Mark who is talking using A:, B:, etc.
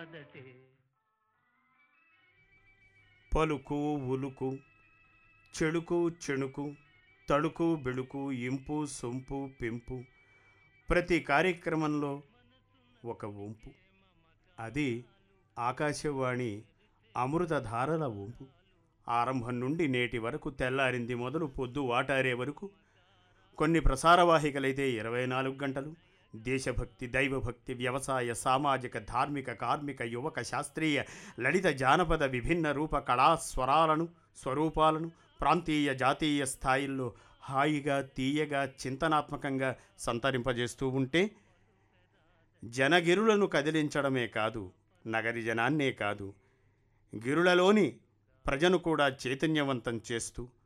A: కాదటే
B: పలుకు ఉలుకు చెడుకు చెణుకు తడుకు బెడుకు ఇంపు సొంపు పెంపు ప్రతి కార్యక్రమంలో ఒక వంపు అది ఆకాశవాణి అమృతధారల వంపు ఆరంభం నుండి నేటి వరకు తెల్లారింది మొదలు పొద్దు వాటారే వరకు కొన్ని ప్రసారవాహికలైతే ఇరవై నాలుగు గంటలు దేశభక్తి దైవభక్తి వ్యవసాయ సామాజిక ధార్మిక కార్మిక యువక శాస్త్రీయ లలిత జానపద విభిన్న రూప కళా స్వరాలను స్వరూపాలను ప్రాంతీయ జాతీయ స్థాయిల్లో హాయిగా తీయగా చింతనాత్మకంగా సంతరింపజేస్తూ ఉంటే జనగిరులను కదిలించడమే కాదు నగరి జనాన్నే కాదు గిరులలోని ప్రజను కూడా చైతన్యవంతం చేస్తూ